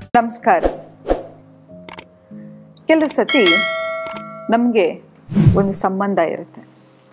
ನಮಸ್ಕಾರ ಕೆಲವು ಸತಿ ನಮಗೆ ಒಂದು ಸಂಬಂಧ ಇರುತ್ತೆ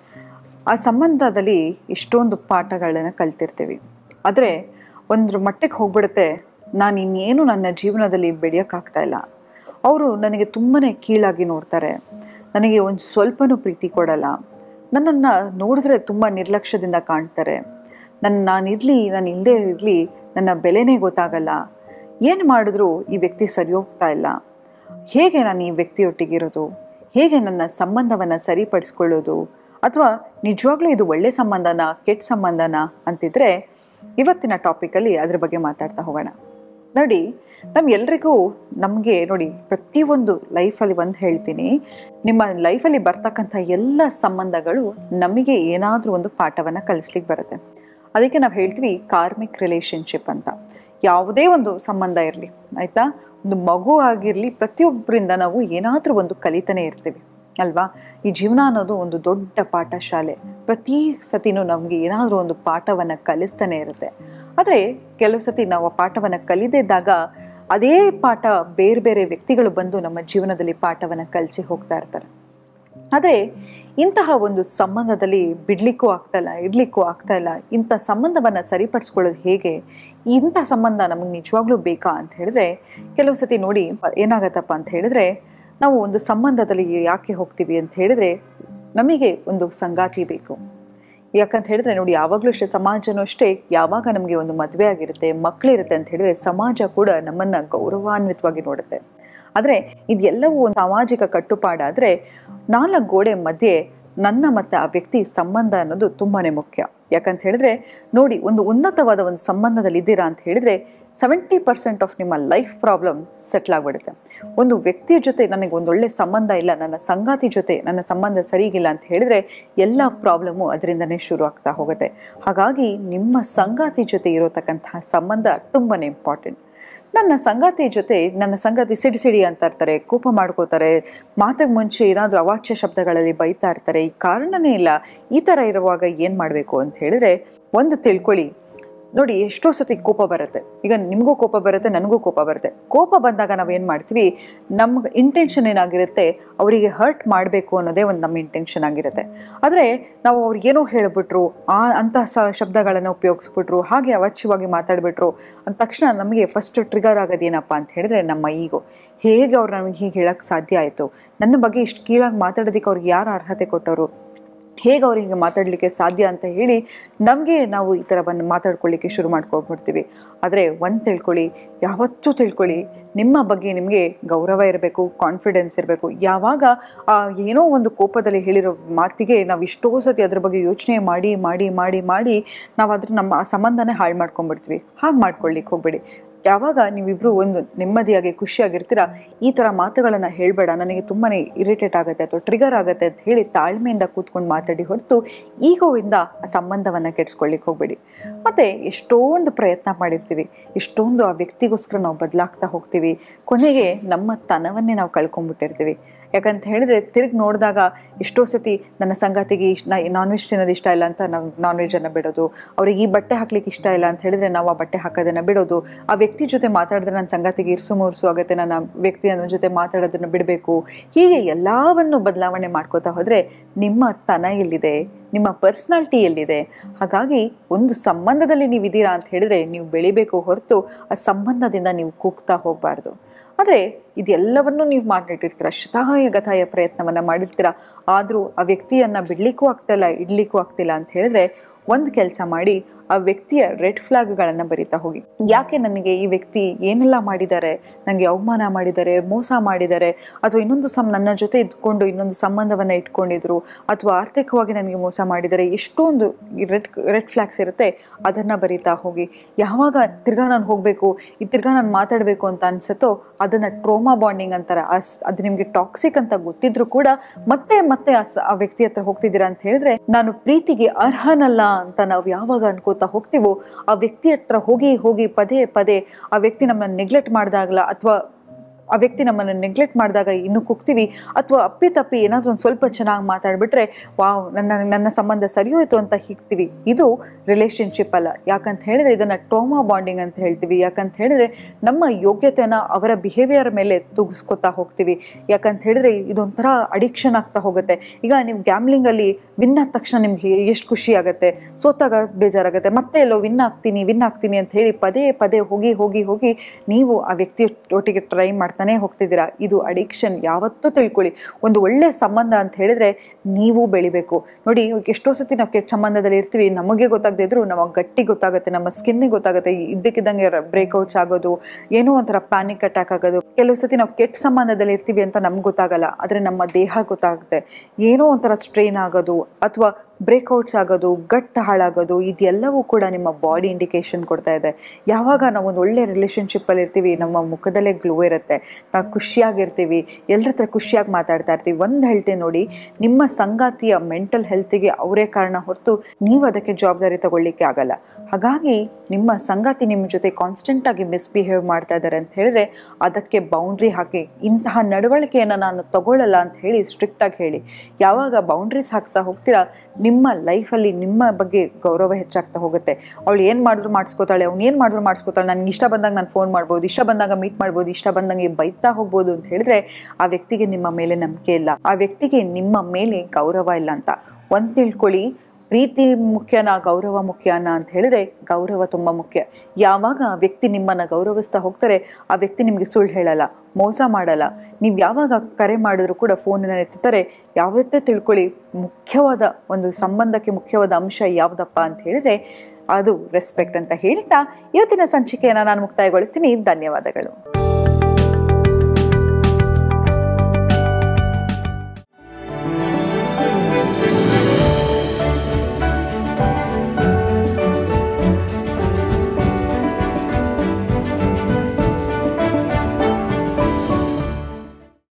ಆ ಸಂಬಂಧದಲ್ಲಿ ಎಷ್ಟೊಂದು ಪಾಠಗಳನ್ನು ಕಲ್ತಿರ್ತೀವಿ ಆದರೆ ಒಂದು ಮಟ್ಟಕ್ಕೆ ಹೋಗ್ಬಿಡುತ್ತೆ ನಾನು ಇನ್ನೇನು ನನ್ನ ಜೀವನದಲ್ಲಿ ಬೆಳೆಯೋಕ್ಕಾಗ್ತಾ ಇಲ್ಲ ಅವರು ನನಗೆ ತುಂಬಾ ಕೀಳಾಗಿ ನೋಡ್ತಾರೆ ನನಗೆ ಒಂದು ಸ್ವಲ್ಪನೂ ಪ್ರೀತಿ ಕೊಡಲ್ಲ ನನ್ನನ್ನು ನೋಡಿದ್ರೆ ತುಂಬ ನಿರ್ಲಕ್ಷ್ಯದಿಂದ ಕಾಣ್ತಾರೆ ನನ್ನ ನಾನಿರಲಿ ನಾನು ಇಲ್ಲದೆ ಇರಲಿ ನನ್ನ ಬೆಲೆನೇ ಗೊತ್ತಾಗಲ್ಲ ಏನು ಮಾಡಿದ್ರೂ ಈ ವ್ಯಕ್ತಿ ಸರಿ ಹೋಗ್ತಾ ಇಲ್ಲ ಹೇಗೆ ನಾನು ಈ ವ್ಯಕ್ತಿಯೊಟ್ಟಿಗಿರೋದು ಹೇಗೆ ನನ್ನ ಸಂಬಂಧವನ್ನು ಸರಿಪಡಿಸ್ಕೊಳ್ಳೋದು ಅಥವಾ ನಿಜವಾಗ್ಲೂ ಇದು ಒಳ್ಳೆ ಸಂಬಂಧನ ಕೆಟ್ಟ ಸಂಬಂಧನ ಅಂತಿದ್ರೆ ಇವತ್ತಿನ ಟಾಪಿಕಲ್ಲಿ ಅದ್ರ ಬಗ್ಗೆ ಮಾತಾಡ್ತಾ ಹೋಗೋಣ ನೋಡಿ ನಮ್ಗೆಲ್ರಿಗೂ ನಮಗೆ ನೋಡಿ ಪ್ರತಿಯೊಂದು ಲೈಫಲ್ಲಿ ಒಂದು ಹೇಳ್ತೀನಿ ನಿಮ್ಮ ಲೈಫಲ್ಲಿ ಬರ್ತಕ್ಕಂಥ ಎಲ್ಲ ಸಂಬಂಧಗಳು ನಮಗೆ ಏನಾದರೂ ಒಂದು ಪಾಠವನ್ನು ಕಲಿಸ್ಲಿಕ್ಕೆ ಬರುತ್ತೆ ಅದಕ್ಕೆ ನಾವು ಹೇಳ್ತೀವಿ ಕಾರ್ಮಿಕ್ ರಿಲೇಶನ್ಶಿಪ್ ಅಂತ ಯಾವುದೇ ಒಂದು ಸಂಬಂಧ ಇರಲಿ ಆಯಿತಾ ಒಂದು ಮಗು ಆಗಿರಲಿ ಪ್ರತಿಯೊಬ್ಬರಿಂದ ನಾವು ಏನಾದರೂ ಒಂದು ಕಲಿತಾನೆ ಇರ್ತೀವಿ ಅಲ್ವಾ ಈ ಜೀವನ ಅನ್ನೋದು ಒಂದು ದೊಡ್ಡ ಪಾಠ ಶಾಲೆ ಪ್ರತಿ ಸತಿನೂ ನಮಗೆ ಏನಾದರೂ ಒಂದು ಪಾಠವನ್ನು ಕಲಿಸ್ತಾನೆ ಇರುತ್ತೆ ಆದರೆ ಕೆಲವು ಸತಿ ನಾವು ಆ ಪಾಠವನ್ನು ಕಲಿದಿದ್ದಾಗ ಅದೇ ಪಾಠ ಬೇರೆ ಬೇರೆ ವ್ಯಕ್ತಿಗಳು ಬಂದು ನಮ್ಮ ಜೀವನದಲ್ಲಿ ಪಾಠವನ್ನು ಕಲಿಸಿ ಹೋಗ್ತಾ ಇರ್ತಾರೆ ಆದರೆ ಇಂತಹ ಒಂದು ಸಂಬಂಧದಲ್ಲಿ ಬಿಡ್ಲಿಕ್ಕೂ ಆಗ್ತಾಯಿಲ್ಲ ಇರಲಿಕ್ಕೂ ಆಗ್ತಾಯಿಲ್ಲ ಇಂಥ ಸಂಬಂಧವನ್ನು ಸರಿಪಡಿಸ್ಕೊಳ್ಳೋದು ಹೇಗೆ ಇಂಥ ಸಂಬಂಧ ನಮಗೆ ನಿಜವಾಗ್ಲೂ ಬೇಕಾ ಅಂತ ಹೇಳಿದ್ರೆ ಕೆಲವು ಸತಿ ನೋಡಿ ಏನಾಗತ್ತಪ್ಪ ಅಂತ ಹೇಳಿದ್ರೆ ನಾವು ಒಂದು ಸಂಬಂಧದಲ್ಲಿ ಯಾಕೆ ಹೋಗ್ತೀವಿ ಅಂತ ಹೇಳಿದ್ರೆ ನಮಗೆ ಒಂದು ಸಂಗಾತಿ ಬೇಕು ಯಾಕಂತ ಹೇಳಿದ್ರೆ ನೋಡಿ ಯಾವಾಗಲೂ ಅಷ್ಟೇ ಸಮಾಜನೂ ಅಷ್ಟೇ ಯಾವಾಗ ನಮಗೆ ಒಂದು ಮದುವೆ ಆಗಿರುತ್ತೆ ಮಕ್ಕಳಿರುತ್ತೆ ಅಂತ ಹೇಳಿದ್ರೆ ಸಮಾಜ ಕೂಡ ನಮ್ಮನ್ನು ಗೌರವಾನ್ವಿತವಾಗಿ ನೋಡುತ್ತೆ ಆದರೆ ಇದೆಲ್ಲವೂ ಒಂದು ಸಾಮಾಜಿಕ ಕಟ್ಟುಪಾಡಾದರೆ ನಾಲ್ಕು ಗೋಡೆ ಮಧ್ಯೆ ನನ್ನ ಮತ್ತು ಆ ವ್ಯಕ್ತಿ ಸಂಬಂಧ ಅನ್ನೋದು ತುಂಬಾ ಮುಖ್ಯ ಯಾಕಂತ ಹೇಳಿದ್ರೆ ನೋಡಿ ಒಂದು ಉನ್ನತವಾದ ಒಂದು ಸಂಬಂಧದಲ್ಲಿ ಇದ್ದೀರಾ ಅಂತ ಹೇಳಿದ್ರೆ ಸೆವೆಂಟಿ ಪರ್ಸೆಂಟ್ ಆಫ್ ನಿಮ್ಮ ಲೈಫ್ ಪ್ರಾಬ್ಲಮ್ ಸೆಟ್ಲ್ ಆಗಿಬಿಡುತ್ತೆ ಒಂದು ವ್ಯಕ್ತಿಯ ಜೊತೆ ನನಗೆ ಒಂದು ಒಳ್ಳೆ ಸಂಬಂಧ ಇಲ್ಲ ನನ್ನ ಸಂಗಾತಿ ಜೊತೆ ನನ್ನ ಸಂಬಂಧ ಸರಿಗಿಲ್ಲ ಅಂತ ಹೇಳಿದ್ರೆ ಎಲ್ಲ ಪ್ರಾಬ್ಲಮ್ಮು ಅದರಿಂದನೇ ಶುರು ಆಗ್ತಾ ಹೋಗುತ್ತೆ ಹಾಗಾಗಿ ನಿಮ್ಮ ಸಂಗಾತಿ ಜೊತೆ ಇರೋತಕ್ಕಂತಹ ಸಂಬಂಧ ತುಂಬಾ ಇಂಪಾರ್ಟೆಂಟ್ ನನ್ನ ಸಂಗಾತಿ ಜೊತೆ ನನ್ನ ಸಂಗಾತಿ ಸಿಡಿ ಸಿಡಿ ಅಂತ ಇರ್ತಾರೆ ಕೋಪ ಮಾಡ್ಕೋತಾರೆ ಮಾತಿಗೆ ಮುಂಚೆ ಏನಾದರೂ ಅವಾಚ್ಯ ಶಬ್ದಗಳಲ್ಲಿ ಬೈತಾ ಇರ್ತಾರೆ ಈ ಕಾರಣನೇ ಇಲ್ಲ ಈ ಥರ ಇರುವಾಗ ಏನು ಮಾಡಬೇಕು ಅಂತ ಹೇಳಿದ್ರೆ ಒಂದು ತಿಳ್ಕೊಳ್ಳಿ ನೋಡಿ ಎಷ್ಟೋ ಸತಿ ಕೋಪ ಬರುತ್ತೆ ಈಗ ನಿಮಗೂ ಕೋಪ ಬರುತ್ತೆ ನನಗೂ ಕೋಪ ಬರುತ್ತೆ ಕೋಪ ಬಂದಾಗ ನಾವು ಏನು ಮಾಡ್ತೀವಿ ನಮ್ಮ ಇಂಟೆನ್ಷನ್ ಏನಾಗಿರುತ್ತೆ ಅವರಿಗೆ ಹರ್ಟ್ ಮಾಡಬೇಕು ಅನ್ನೋದೇ ಒಂದು ನಮ್ಮ ಇಂಟೆನ್ಷನ್ ಆಗಿರುತ್ತೆ ಆದರೆ ನಾವು ಅವ್ರಿಗೇನೋ ಹೇಳಿಬಿಟ್ರು ಆ ಅಂತಹ ಸ ಶಬ್ದಗಳನ್ನು ಉಪಯೋಗಿಸ್ಬಿಟ್ರು ಹಾಗೆ ಅವಾಚ್ಯವಾಗಿ ಮಾತಾಡಿಬಿಟ್ರು ಅಂದ ತಕ್ಷಣ ನಮಗೆ ಫಸ್ಟ್ ಟ್ರಿಗರ್ ಆಗೋದೇನಪ್ಪ ಅಂತ ಹೇಳಿದ್ರೆ ನಮ್ಮ ಈಗೋ ಹೇಗೆ ಅವ್ರು ನಮಗೆ ಹೀಗೆ ಹೇಳೋಕ್ಕೆ ಸಾಧ್ಯ ಆಯಿತು ನನ್ನ ಬಗ್ಗೆ ಇಷ್ಟು ಕೀಳಾಗಿ ಮಾತಾಡೋದಕ್ಕೆ ಅವ್ರಿಗೆ ಯಾರು ಅರ್ಹತೆ ಕೊಟ್ಟವರು ಹೇಗೆ ಅವ್ರಿಗೆ ಮಾತಾಡಲಿಕ್ಕೆ ಸಾಧ್ಯ ಅಂತ ಹೇಳಿ ನಮಗೆ ನಾವು ಈ ಥರ ಬಂದು ಮಾತಾಡ್ಕೊಳ್ಳಿಕ್ಕೆ ಶುರು ಮಾಡ್ಕೊಂಡ್ಬಿಡ್ತೀವಿ ಆದರೆ ಒಂದು ತಿಳ್ಕೊಳ್ಳಿ ಯಾವತ್ತೂ ತಿಳ್ಕೊಳ್ಳಿ ನಿಮ್ಮ ಬಗ್ಗೆ ನಿಮಗೆ ಗೌರವ ಇರಬೇಕು ಕಾನ್ಫಿಡೆನ್ಸ್ ಇರಬೇಕು ಯಾವಾಗ ಆ ಏನೋ ಒಂದು ಕೋಪದಲ್ಲಿ ಹೇಳಿರೋ ಮಾತಿಗೆ ನಾವು ಇಷ್ಟೋ ಸತಿ ಅದ್ರ ಬಗ್ಗೆ ಯೋಚನೆ ಮಾಡಿ ಮಾಡಿ ಮಾಡಿ ಮಾಡಿ ನಾವು ಅದ್ರ ನಮ್ಮ ಆ ಸಂಬಂಧನೇ ಹಾಳು ಮಾಡ್ಕೊಂಡ್ಬಿಡ್ತೀವಿ ಹಾಗೆ ಮಾಡ್ಕೊಳ್ಳಿಕ್ಕೆ ಹೋಗ್ಬೇಡಿ ಯಾವಾಗ ನೀವಿಬ್ಬರು ಒಂದು ನೆಮ್ಮದಿಯಾಗಿ ಖುಷಿಯಾಗಿರ್ತೀರ ಈ ಥರ ಮಾತುಗಳನ್ನು ಹೇಳಬೇಡ ನನಗೆ ತುಂಬಾ ಇರಿಟೇಟ್ ಆಗುತ್ತೆ ಅಥವಾ ಟ್ರಿಗರ್ ಆಗುತ್ತೆ ಅಂತ ಹೇಳಿ ತಾಳ್ಮೆಯಿಂದ ಕೂತ್ಕೊಂಡು ಮಾತಾಡಿ ಹೊರತು ಈಗೋವಿಂದ ಆ ಸಂಬಂಧವನ್ನು ಕೆಡಿಸ್ಕೊಳ್ಳಿಕ್ಕೆ ಹೋಗಬೇಡಿ ಮತ್ತು ಎಷ್ಟೊಂದು ಪ್ರಯತ್ನ ಮಾಡಿರ್ತೀವಿ ಎಷ್ಟೊಂದು ಆ ವ್ಯಕ್ತಿಗೋಸ್ಕರ ನಾವು ಬದಲಾಗ್ತಾ ಹೋಗ್ತೀವಿ ಕೊನೆಗೆ ನಮ್ಮ ತನವನ್ನೇ ನಾವು ಕಳ್ಕೊಂಡ್ಬಿಟ್ಟಿರ್ತೀವಿ ಯಾಕಂತ ಹೇಳಿದ್ರೆ ತಿರುಗಿ ನೋಡಿದಾಗ ಎಷ್ಟೋ ಸತಿ ನನ್ನ ಸಂಗಾತಿಗೆ ಇಷ್ಟ ನಾನ್ ವೆಜ್ ತಿನ್ನೋದು ಇಷ್ಟ ಇಲ್ಲ ಅಂತ ನಾವು ನಾನ್ ವೆಜ್ಜನ್ನು ಬಿಡೋದು ಅವ್ರಿಗೆ ಈ ಬಟ್ಟೆ ಹಾಕ್ಲಿಕ್ಕೆ ಇಷ್ಟ ಇಲ್ಲ ಅಂತ ಹೇಳಿದ್ರೆ ನಾವು ಆ ಬಟ್ಟೆ ಹಾಕೋದನ್ನು ಬಿಡೋದು ಆ ವ್ಯಕ್ತಿ ಜೊತೆ ಮಾತಾಡಿದ್ರೆ ನನ್ನ ಸಂಗಾತಿಗೆ ಇರ್ಸು ಮುರ್ಸು ಆಗುತ್ತೆ ನನ್ನ ವ್ಯಕ್ತಿ ನನ್ನ ಜೊತೆ ಮಾತಾಡೋದನ್ನು ಬಿಡಬೇಕು ಹೀಗೆ ಎಲ್ಲವನ್ನು ಬದಲಾವಣೆ ಮಾಡ್ಕೋತಾ ಹೋದರೆ ನಿಮ್ಮ ತನ ಎಲ್ಲಿದೆ ನಿಮ್ಮ ಪರ್ಸ್ನಾಲಿಟಿ ಎಲ್ಲಿದೆ ಹಾಗಾಗಿ ಒಂದು ಸಂಬಂಧದಲ್ಲಿ ನೀವು ಇದ್ದೀರಾ ಅಂತ ಹೇಳಿದ್ರೆ ನೀವು ಬೆಳಿಬೇಕು ಹೊರತು ಆ ಸಂಬಂಧದಿಂದ ನೀವು ಕುಗ್ತಾ ಹೋಗಬಾರ್ದು ಆದರೆ ಇದೆಲ್ಲವನ್ನೂ ನೀವು ಮಾಡಿಟ್ಟಿರ್ತೀರ ಶತಾಯ ಗತಾಯ ಪ್ರಯತ್ನವನ್ನು ಮಾಡಿರ್ತೀರ ಆದರೂ ಆ ವ್ಯಕ್ತಿಯನ್ನು ಬಿಡಲಿಕ್ಕೂ ಆಗ್ತಿಲ್ಲ ಇಡ್ಲಿಕ್ಕೂ ಆಗ್ತಿಲ್ಲ ಅಂತ ಹೇಳಿದ್ರೆ ಒಂದು ಕೆಲಸ ಮಾಡಿ ಆ ವ್ಯಕ್ತಿಯ ರೆಡ್ ಫ್ಲಾಗ್ಗಳನ್ನು ಬರಿತಾ ಹೋಗಿ ಯಾಕೆ ನನಗೆ ಈ ವ್ಯಕ್ತಿ ಏನೆಲ್ಲ ಮಾಡಿದ್ದಾರೆ ನನಗೆ ಅವಮಾನ ಮಾಡಿದ್ದಾರೆ ಮೋಸ ಮಾಡಿದ್ದಾರೆ ಅಥವಾ ಇನ್ನೊಂದು ಸಂ ನನ್ನ ಜೊತೆ ಇದ್ಕೊಂಡು ಇನ್ನೊಂದು ಸಂಬಂಧವನ್ನು ಇಟ್ಕೊಂಡಿದ್ರು ಅಥವಾ ಆರ್ಥಿಕವಾಗಿ ನನಗೆ ಮೋಸ ಮಾಡಿದ್ದಾರೆ ಎಷ್ಟೊಂದು ರೆಡ್ ರೆಡ್ ಫ್ಲಾಗ್ಸ್ ಇರುತ್ತೆ ಅದನ್ನು ಬರಿತಾ ಹೋಗಿ ಯಾವಾಗ ತಿರ್ಗಾ ನಾನು ಹೋಗಬೇಕು ಈ ತಿರ್ಗಾ ನಾನು ಮಾತಾಡಬೇಕು ಅಂತ ಅನ್ಸುತ್ತೋ ಅದನ್ನು ಟ್ರೋಮಾ ಬಾಂಡಿಂಗ್ ಅಂತಾರೆ ಅದು ನಿಮಗೆ ಟಾಕ್ಸಿಕ್ ಅಂತ ಗೊತ್ತಿದ್ರು ಕೂಡ ಮತ್ತೆ ಮತ್ತೆ ಆ ವ್ಯಕ್ತಿ ಹತ್ರ ಹೋಗ್ತಿದ್ದೀರಾ ಅಂತ ಹೇಳಿದ್ರೆ ನಾನು ಪ್ರೀತಿಗೆ ಅರ್ಹನಲ್ಲ ಅಂತ ನಾವು ಯಾವಾಗ ಅನ್ಕೋತಾ ಹೋಗ್ತೀವೋ ಆ ವ್ಯಕ್ತಿ ಹತ್ರ ಹೋಗಿ ಹೋಗಿ ಪದೇ ಪದೇ ಆ ವ್ಯಕ್ತಿ ನಮ್ಮನ್ನ ನೆಗ್ಲೆಕ್ಟ್ ಮಾಡಿದಾಗಲ ಅಥವಾ ಆ ವ್ಯಕ್ತಿ ನಮ್ಮನ್ನು ನೆಗ್ಲೆಕ್ಟ್ ಮಾಡಿದಾಗ ಇನ್ನೂ ಕುಗ್ತೀವಿ ಅಥವಾ ಅಪ್ಪಿ ತಪ್ಪಿ ಏನಾದರೂ ಒಂದು ಸ್ವಲ್ಪ ಚೆನ್ನಾಗಿ ಮಾತಾಡಿಬಿಟ್ರೆ ವಾವ್ ನನ್ನ ನನ್ನ ಸಂಬಂಧ ಸರಿ ಹೋಯ್ತು ಅಂತ ಹಿಗ್ತೀವಿ ಇದು ರಿಲೇಷನ್ಶಿಪ್ ಅಲ್ಲ ಯಾಕಂತ ಹೇಳಿದ್ರೆ ಇದನ್ನು ಟ್ರೋಮಾ ಬಾಂಡಿಂಗ್ ಅಂತ ಹೇಳ್ತೀವಿ ಯಾಕಂತ ಹೇಳಿದ್ರೆ ನಮ್ಮ ಯೋಗ್ಯತೆಯನ್ನು ಅವರ ಬಿಹೇವಿಯರ್ ಮೇಲೆ ತುಗಿಸ್ಕೊತಾ ಹೋಗ್ತೀವಿ ಯಾಕಂತ ಹೇಳಿದ್ರೆ ಇದೊಂಥರ ಅಡಿಕ್ಷನ್ ಆಗ್ತಾ ಹೋಗುತ್ತೆ ಈಗ ನೀವು ಗ್ಯಾಮ್ಲಿಂಗಲ್ಲಿ ವಿನ್ ಆದ ತಕ್ಷಣ ನಿಮ್ಗೆ ಎಷ್ಟು ಖುಷಿ ಆಗುತ್ತೆ ಸೋತಾಗ ಬೇಜಾರಾಗುತ್ತೆ ಮತ್ತೆ ಎಲ್ಲೋ ವಿನ್ ಆಗ್ತೀನಿ ವಿನ್ ಆಗ್ತೀನಿ ಅಂತ ಹೇಳಿ ಪದೇ ಪದೇ ಹೋಗಿ ಹೋಗಿ ಹೋಗಿ ನೀವು ಆ ವ್ಯಕ್ತಿ ಒಟ್ಟಿಗೆ ಟ್ರೈ ಮಾಡ್ತಾನೆ ಹೋಗ್ತಿದ್ದೀರಾ ಇದು ಅಡಿಕ್ಷನ್ ಯಾವತ್ತೂ ತಿಳ್ಕೊಳ್ಳಿ ಒಂದು ಒಳ್ಳೆ ಸಂಬಂಧ ಅಂತ ಹೇಳಿದ್ರೆ ನೀವು ಬೆಳಿಬೇಕು ನೋಡಿ ಎಷ್ಟೋ ಸತಿ ನಾವು ಕೆಟ್ಟ ಸಂಬಂಧದಲ್ಲಿ ಇರ್ತೀವಿ ನಮಗೆ ಗೊತ್ತಾಗದೇ ಇದ್ರು ನಮ್ಮ ಗಟ್ಟಿ ಗೊತ್ತಾಗುತ್ತೆ ನಮ್ಮ ಸ್ಕಿನ್ನಿಗೆ ಗೊತ್ತಾಗುತ್ತೆ ಇದ್ದಕ್ಕಿದ್ದಂಗೆ ಬ್ರೇಕ್ಔಟ್ಸ್ ಆಗೋದು ಏನೋ ಒಂಥರ ಪ್ಯಾನಿಕ್ ಅಟ್ಯಾಕ್ ಆಗೋದು ಕೆಲವು ಸತಿ ನಾವು ಕೆಟ್ಟ ಸಂಬಂಧದಲ್ಲಿ ಇರ್ತೀವಿ ಅಂತ ನಮ್ಗೆ ಗೊತ್ತಾಗಲ್ಲ ಆದರೆ ನಮ್ಮ ದೇಹ ಗೊತ್ತಾಗುತ್ತೆ ಏನೋ ಒಂಥರ ಸ್ಟ್ರೈನ್ ಆಗೋದು ಅಥವಾ ಬ್ರೇಕ್ಔಟ್ಸ್ ಆಗೋದು ಗಟ್ ಹಾಳಾಗೋದು ಇದೆಲ್ಲವೂ ಕೂಡ ನಿಮ್ಮ ಬಾಡಿ ಇಂಡಿಕೇಶನ್ ಕೊಡ್ತಾ ಇದೆ ಯಾವಾಗ ನಾವು ಒಂದು ಒಳ್ಳೆ ರಿಲೇಷನ್ಶಿಪ್ಪಲ್ಲಿ ಇರ್ತೀವಿ ನಮ್ಮ ಮುಖದಲ್ಲೇ ಗ್ಲೋ ಇರುತ್ತೆ ನಾವು ಖುಷಿಯಾಗಿರ್ತೀವಿ ಎಲ್ಲರ ಹತ್ರ ಖುಷಿಯಾಗಿ ಮಾತಾಡ್ತಾ ಇರ್ತೀವಿ ಒಂದು ಹೇಳ್ತೀನಿ ನೋಡಿ ನಿಮ್ಮ ಸಂಗಾತಿಯ ಮೆಂಟಲ್ ಹೆಲ್ತಿಗೆ ಅವರೇ ಕಾರಣ ಹೊರತು ನೀವು ಅದಕ್ಕೆ ಜವಾಬ್ದಾರಿ ತಗೊಳ್ಳಿಕ್ಕೆ ಆಗಲ್ಲ ಹಾಗಾಗಿ ನಿಮ್ಮ ಸಂಗಾತಿ ನಿಮ್ಮ ಜೊತೆ ಕಾನ್ಸ್ಟೆಂಟಾಗಿ ಮಿಸ್ಬಿಹೇವ್ ಮಾಡ್ತಾ ಇದ್ದಾರೆ ಅಂತ ಹೇಳಿದ್ರೆ ಅದಕ್ಕೆ ಬೌಂಡ್ರಿ ಹಾಕಿ ಇಂತಹ ನಡವಳಿಕೆಯನ್ನು ನಾನು ತಗೊಳ್ಳಲ್ಲ ಅಂತ ಹೇಳಿ ಸ್ಟ್ರಿಕ್ಟಾಗಿ ಹೇಳಿ ಯಾವಾಗ ಬೌಂಡ್ರೀಸ್ ಹಾಕ್ತಾ ಹೋಗ್ತೀರಾ ನಿಮ್ಮ ಲೈಫಲ್ಲಿ ನಿಮ್ಮ ಬಗ್ಗೆ ಗೌರವ ಹೆಚ್ಚಾಗ್ತಾ ಹೋಗುತ್ತೆ ಅವಳು ಏನು ಮಾಡಿದ್ರು ಮಾಡಿಸ್ಕೋತಾಳೆ ಅವ್ನು ಏನು ಮಾಡಿದ್ರು ಮಾಡಿಸ್ಕೋತಾಳೆ ನನಗೆ ಇಷ್ಟ ಬಂದಾಗ ನಾನು ಫೋನ್ ಮಾಡ್ಬೋದು ಇಷ್ಟ ಬಂದಾಗ ಮೀಟ್ ಮಾಡ್ಬೋದು ಇಷ್ಟ ಬಂದಂಗೆ ಬೈತಾ ಹೋಗ್ಬೋದು ಅಂತ ಹೇಳಿದ್ರೆ ಆ ವ್ಯಕ್ತಿಗೆ ನಿಮ್ಮ ಮೇಲೆ ನಂಬಿಕೆ ಇಲ್ಲ ಆ ವ್ಯಕ್ತಿಗೆ ನಿಮ್ಮ ಮೇಲೆ ಗೌರವ ಇಲ್ಲ ಅಂತ ಒಂದು ತಿಳ್ಕೊಳ್ಳಿ ಪ್ರೀತಿ ಮುಖ್ಯನಾ ಗೌರವ ಮುಖ್ಯನಾ ಅಂತ ಹೇಳಿದ್ರೆ ಗೌರವ ತುಂಬ ಮುಖ್ಯ ಯಾವಾಗ ಆ ವ್ಯಕ್ತಿ ನಿಮ್ಮನ್ನು ಗೌರವಿಸ್ತಾ ಹೋಗ್ತಾರೆ ಆ ವ್ಯಕ್ತಿ ನಿಮಗೆ ಸುಳ್ಳು ಹೇಳಲ್ಲ ಮೋಸ ಮಾಡಲ್ಲ ನೀವು ಯಾವಾಗ ಕರೆ ಮಾಡಿದ್ರು ಕೂಡ ಫೋನನ್ನು ಎತ್ತುತ್ತಾರೆ ಯಾವತ್ತೇ ತಿಳ್ಕೊಳ್ಳಿ ಮುಖ್ಯವಾದ ಒಂದು ಸಂಬಂಧಕ್ಕೆ ಮುಖ್ಯವಾದ ಅಂಶ ಯಾವುದಪ್ಪ ಅಂತ ಹೇಳಿದ್ರೆ ಅದು ರೆಸ್ಪೆಕ್ಟ್ ಅಂತ ಹೇಳ್ತಾ ಇವತ್ತಿನ ಸಂಚಿಕೆಯನ್ನು ನಾನು ಮುಕ್ತಾಯಗೊಳಿಸ್ತೀನಿ ಧನ್ಯವಾದಗಳು